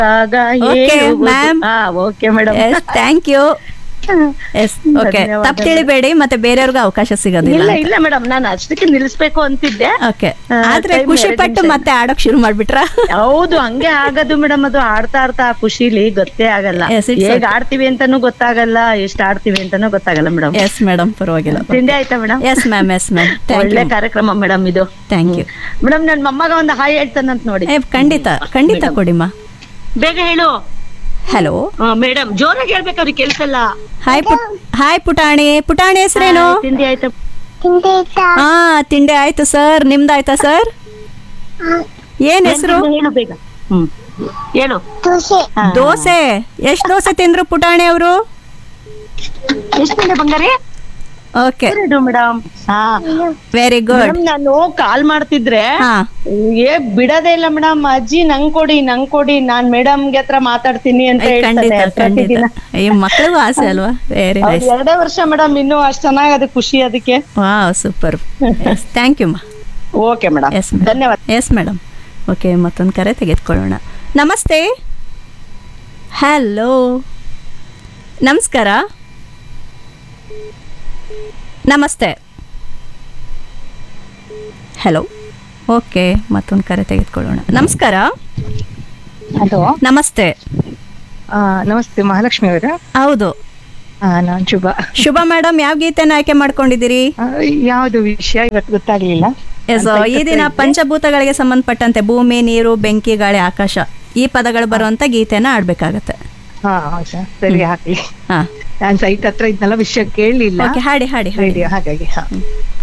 ಆಗ Okay, ಹೇಳುವುದು- ma'am. ಹಾ okay madam yes thank you yes okay ಧನ್ಯವಾದಗಳು. ತಪ್ಪು ತಿಳಿಬೇಡಿ ಮತ್ತೆ ಬೇರೆಯವ್ರಿಗೂ ಅವಕಾಶ ಸಿಗೋದಿಲ್ಲ ಇಲ್ಲ ಇಲ್ಲ ಮೇಡಮ್ ನಾನು ಅಷ್ಟಕ್ಕೆ ನಿಲ್ಲಿಸ್ಬೇಕು ಅಂತಿದ್ದೆ ಓಕೆ ಆ, ಆದ್ರೆ time ಖುಷಿ ಎರಡು ಪಟ್ಟು ನಿಮಿಷ. ಮತ್ತೆ ಆಡೋಕ್ ಶುರು ಮಾಡ್ಬಿಟ್ರ ಹೌದು ಹಂಗೆ ಆಗದು ಮೇಡಮ್ ಅದು ಆಡ್ತಾ ಆಡ್ತಾ ಆ ಖುಷಿಲಿ ಗೊತ್ತೇ ಆಗಲ್ಲ Yes, it's ಹೇಗ್ okay. ಆಡ್ತೀವಿ ಅಂತಾನೂ ಗೊತ್ತಾಗಲ್ಲ ಎಷ್ಟ್ ಆಡ್ತೀವಿ ಅಂತಾನೂ ಗೊತ್ತಾಗಲ್ಲ ಮೇಡಮ್ ಎಸ್ ಮೇಡಮ್ ಪರವಾಗಿಲ್ಲ ತಿಂಡಿ ಆಯ್ತಾ madam yes ma'am yes ma'am thank ಒಳ್ಳೆ ಯು ಕಾರ್ಯಕ್ರಮ ಮೇಡಮ್ ಇದು ಥ್ಯಾಂಕ್ ಯು ಮೇಡಮ್ ನನ್ ಮೊಮ್ಮಗ ಒಂದು ಹಾಯ್ ಹೇಳ್ತಾನಂತ ನೋಡಿ ಏ ಖಂಡಿತ ಖಂಡಿತ ಕೊಡಿಮ್ಮ ಬೇಗ ಹೇಳು ಹಲೋ ಮೇಡಮ್ ಜೋರಾಗಿ ಹೇಳ್ಬೇಕು ಅವ್ರಿಗೆ ಕೆಲ್ಸಲ್ಲ ಹಾಯ್ ಪುಟ್ ಹಾಯ್ ಪುಟಾಣಿ ಪುಟಾಣಿ ಹೆಸರೇನು ತಿಂಡಿ ಆಯ್ತಾ ಹಾ ತಿಂಡಿ ಆಯ್ತು ಸರ್ ನಿಮ್ದಾಯ್ತಾ ಸರ್ ಏನ್ ಹೆಸರು ಹೇಳು ಬೇಗ ಹ್ಮ್ ಹೇಳು ಹಾ. ದೋಸೆ ಎಷ್ಟ್ ದೋಸೆ ತಿಂದ್ರು ಪುಟಾಣಿ ಅವರು ಎಷ್ಟ್ ತಿಂದೆ ಬಂಗಾರಿ ಓಕೆ ಮೇಡಮ್ ಹಾ ವೆರಿ ಗುಡ್ ಮೇಡಮ್ ನಾನು ಕಾಲ್ ಮಾಡ್ತಿದ್ರೆ ಹಾ ಏ ಬಿಡದೇ ಇಲ್ಲ ಮೇಡಮ್ ಅಜ್ಜಿ ನಂಗ್ ಕೊಡಿ ನಂಗ್ ಕೊಡಿ ನಾನ್ ಮೇಡಮ್ಗೆ ಹತ್ರ ಮಾತಾಡ್ತೀನಿ ಅಂತ ಐ, ಖಂಡಿತ ಹೇಳ್ತಾರೆ ಖಂಡಿತ ಪ್ರತಿದಿನ ಈ ಮಕ್ಕಳಿಗೂ ಆಸೆ ಅಲ್ವಾ ವೆರಿ ಅವ್ರ್ ನೈಸ್ ಎರಡೇ ವರ್ಷ ಮೇಡಮ್ ಇನ್ನೂ ಅಷ್ಟ್ ಚೆನ್ನಾಗದ ಖುಷಿ ಅದಕ್ಕೆ wow super thank you ma'am okay madam yes ಧನ್ಯವಾದ ಎಸ್ ಮೇಡಮ್ ಓಕೆ ಮತ್ತೊಂದು ಕರೆ ತೆಗೆದುಕೊಳ್ಳೋಣ ನಮಸ್ತೆ ಹಲೋ ನಮಸ್ಕಾರ ನಮಸ್ತೆ ಹಲೋ ಓಕೆ ಮತ್ತೊಂದು ಕರೆ ತೆಗೆದುಕೊಳ್ಳೋಣ ನಮಸ್ಕಾರ ಹಲೋ ನಮಸ್ತೆ ನಮಸ್ತೆ ಮಹಾಲಕ್ಷ್ಮಿ ಅವರ ಹೌದು ನಾನ್ ಶುಭ ಶುಭ ಮೇಡಮ್ ಯಾವ ಗೀತೆನ ಆಯ್ಕೆ ಮಾಡ್ಕೊಂಡಿದ್ದೀರಿ ಆ, ಯಾವ್ದು ವಿಷಯ ಇವತ್ತು ಗೊತ್ತಾಗ್ಲಿಲ್ಲ ಎಸ್ ಈ ದಿನ ಪಂಚಭೂತಗಳಿಗೆ ಸಂಬಂಧಪಟ್ಟಂತೆ ಭೂಮಿ ನೀರು ಬೆಂಕಿ ಗಾಳಿ ಆಕಾಶ ಈ ಪದಗಳು ಬರುವಂತ ಗೀತೆನ ಆಡ್ಬೇಕಾಗತ್ತೆ ಹಾ ಹೌದಾ ಸರಿ ಹಾಕಿ ಹಾ ನಾನ್ ಸೈಟ್ ಹತ್ರ ಇದ್ನಲ್ಲ ವಿಷಯ ಕೇಳಲಿಲ್ಲ ಓಕೆ ಹಾಡಿ ಹಾಡಿ ಹಾಡಿ ರೇಡಿಯೋ ಹಾಗಾಗಿ ಹಾ